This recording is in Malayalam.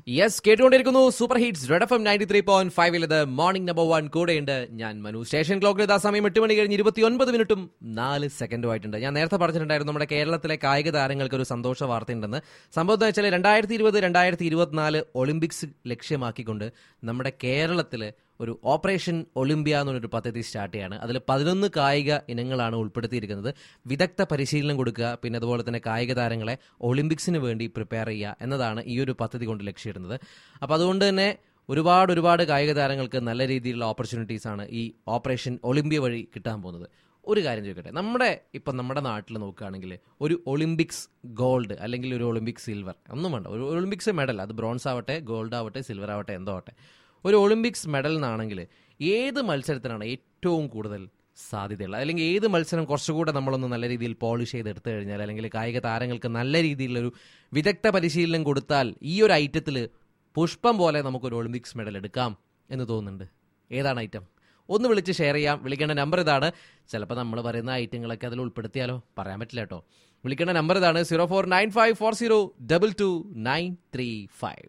യെസ് കേട്ടുകൊണ്ടിരിക്കുന്നു super hits red F M ninety three point ഫൈവിൽ ഇത് മോർണിംഗ് നമ്പർ വൺ കൂടെയുണ്ട് ഞാൻ മനു സ്റ്റേഷൻ ക്ലോക്കിൽ ഇതാ സമയം എട്ട് മണി കഴിഞ്ഞ് ഇരുപത്തി ഒൻപത് മിനിറ്റും നാല് സെക്കൻഡും ആയിട്ടുണ്ട് ഞാൻ നേരത്തെ പറഞ്ഞിട്ടുണ്ടായിരുന്നു നമ്മുടെ കേരളത്തിലെ കായിക താരങ്ങൾക്ക് ഒരു സന്തോഷ വാർത്തയുണ്ടെന്ന് സംഭവം എന്ന് വെച്ചാൽ രണ്ടായിരത്തി ഇരുപത് രണ്ടായിരത്തി ഇരുപത്തിനാല് ഒളിമ്പിക്സ് ലക്ഷ്യമാക്കിക്കൊണ്ട് നമ്മുടെ കേരളത്തിൽ ഒരു ഓപ്പറേഷൻ ഒളിമ്പ്യ എന്നൊരു പദ്ധതി സ്റ്റാർട്ട് ചെയ്യാണ് അതിൽ പതിനൊന്ന് കായിക ഇനങ്ങളാണ് ഉൾപ്പെടുത്തിയിരിക്കുന്നത് വിദഗ്ധ പരിശീലനം കൊടുക്കുക പിന്നെ അതുപോലെ തന്നെ കായിക താരങ്ങളെ ഒളിമ്പിക്സിന് വേണ്ടി പ്രിപ്പയർ ചെയ്യുക എന്നതാണ് ഈ ഒരു പദ്ധതി കൊണ്ട് ലക്ഷ്യമിടുന്നത് അപ്പോൾ അതുകൊണ്ട് തന്നെ ഒരുപാട് ഒരുപാട് കായിക താരങ്ങൾക്ക് നല്ല രീതിയിലുള്ള ഓപ്പർച്യൂണിറ്റീസ് ആണ് ഈ ഓപ്പറേഷൻ ഒളിമ്പ്യ വഴി കിട്ടാൻ പോകുന്നത് ഒരു കാര്യം ചോദിക്കട്ടെ നമ്മുടെ ഇപ്പം നമ്മുടെ നാട്ടിൽ നോക്കുകയാണെങ്കിൽ ഒരു ഒളിമ്പിക്സ് ഗോൾഡ് അല്ലെങ്കിൽ ഒരു ഒളിമ്പിക്സ് സിൽവർ ഒന്നും വേണ്ട ഒരു ഒളിമ്പിക്സ് മെഡൽ അത് ബ്രോൺസ് ആവട്ടെ ഗോൾഡ് ആവട്ടെ സിൽവർ ആവട്ടെ എന്തോ ആവട്ടെ ഒരു ഒളിമ്പിക്സ് മെഡൽ എന്നാണെങ്കിൽ ഏത് മത്സരത്തിനാണ് ഏറ്റവും കൂടുതൽ സാധ്യതയുള്ളത് അല്ലെങ്കിൽ ഏത് മത്സരം കുറച്ചുകൂടെ നമ്മളൊന്ന് നല്ല രീതിയിൽ പോളിഷ് ചെയ്ത് എടുത്തു കഴിഞ്ഞാൽ അല്ലെങ്കിൽ കായിക താരങ്ങൾക്ക് നല്ല രീതിയിലൊരു വിദഗ്ധ പരിശീലനം കൊടുത്താൽ ഈ ഒരു ഐറ്റത്തിൽ പുഷ്പം പോലെ നമുക്കൊരു ഒളിമ്പിക്സ് മെഡൽ എടുക്കാം എന്ന് തോന്നുന്നുണ്ട് ഏതാണ് ഐറ്റം ഒന്ന് വിളിച്ച് ഷെയർ ചെയ്യാം വിളിക്കേണ്ട നമ്പർ ഇതാണ് ചിലപ്പോൾ നമ്മൾ പറയുന്ന ഐറ്റങ്ങളൊക്കെ അതിൽ ഉൾപ്പെടുത്തിയാലോ പറയാൻ പറ്റില്ല കേട്ടോ വിളിക്കേണ്ട നമ്പർ ഇതാണ് zero four nine five four zero double two nine three five